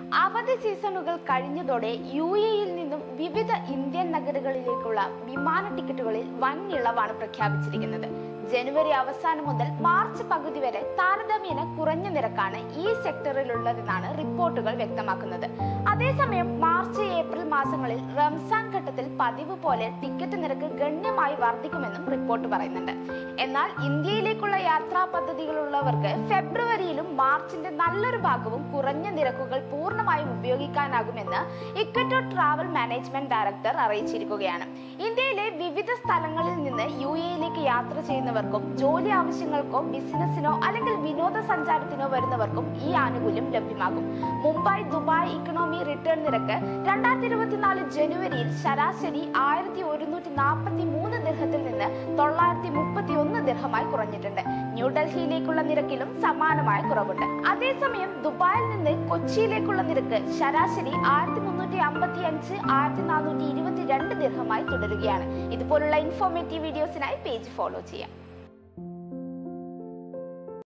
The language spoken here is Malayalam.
അവധി സീസണുകൾ കഴിഞ്ഞതോടെ യു എയിൽ നിന്നും വിവിധ ഇന്ത്യൻ നഗരങ്ങളിലേക്കുള്ള വിമാന ടിക്കറ്റുകളിൽ വൻ ഇളവാണ് പ്രഖ്യാപിച്ചിരിക്കുന്നത് ജനുവരി അവസാനം മുതൽ മാർച്ച് പകുതി വരെ താരതമ്യേന കുറഞ്ഞ നിരക്കാണ് ഈ സെക്ടറിലുള്ളതെന്നാണ് റിപ്പോർട്ടുകൾ വ്യക്തമാക്കുന്നത് അതേസമയം മാർച്ച് ഏപ്രിൽ മാസങ്ങളിൽ റംസാൻ ഘട്ടത്തിൽ പതിവ് പോലെ ടിക്കറ്റ് നിരക്ക് ഗണ്യമായി വർദ്ധിക്കുമെന്നും റിപ്പോർട്ട് പറയുന്നുണ്ട് എന്നാൽ ഇന്ത്യയിലേക്കുള്ള യാത്രാ പദ്ധതികളുള്ളവർക്ക് ഫെബ്രുവരിയിലും മാർച്ചിന്റെ നല്ലൊരു ഭാഗവും കുറഞ്ഞ നിരക്കുകൾ പൂർണ്ണമായും ഉപയോഗിക്കാനാകുമെന്ന് ഇക്വറ്റോ ട്രാവൽ മാനേജ്മെന്റ് ഡയറക്ടർ അറിയിച്ചിരിക്കുകയാണ് ഇന്ത്യയിലെ വിവിധ സ്ഥലങ്ങളിൽ നിന്ന് യു എയിലേക്ക് യാത്ര ചെയ്യുന്നവർക്കും ജോലി ആവശ്യങ്ങൾക്കോ ബിസിനസ്സിനോ അല്ലെങ്കിൽ വിനോദസഞ്ചാരത്തിനോ വരുന്നവർക്കും ഈ ആനുകൂല്യം ലഭ്യമാകും മുംബൈ ദുബായ് ഇക്കണോമി റിട്ടേൺ നിരക്ക് രണ്ടായിരത്തി ഇരുപത്തിനാല് ജനുവരിയിൽ ശരാശരി ആയിരത്തി ഒരുന്നൂറ്റി നാൽപ്പത്തി മൂന്ന് ദിർഹത്തിൽ നിന്ന് തൊള്ളായിരത്തി മുപ്പത്തി ഒന്ന് ദിർഹമായി കുറഞ്ഞിട്ടുണ്ട് ന്യൂഡൽഹിയിലേക്കുള്ള നിരക്കിലും സമാനമായ കുറവുണ്ട് അതേസമയം ദുബായിൽ നിന്ന് കൊച്ചിയിലേക്കുള്ള നിരക്ക് ശരാശരി ആയിരത്തി മുന്നൂറ്റി അമ്പത്തി അഞ്ച് ആയിരത്തി നാനൂറ്റി ഇരുപത്തി രണ്ട് ദിർഹമായി തുടരുകയാണ് ഇതുപോലുള്ള ഇൻഫോർമേറ്റീവ് വീഡിയോസിനായി പേജ് ഫോളോ ചെയ്യാം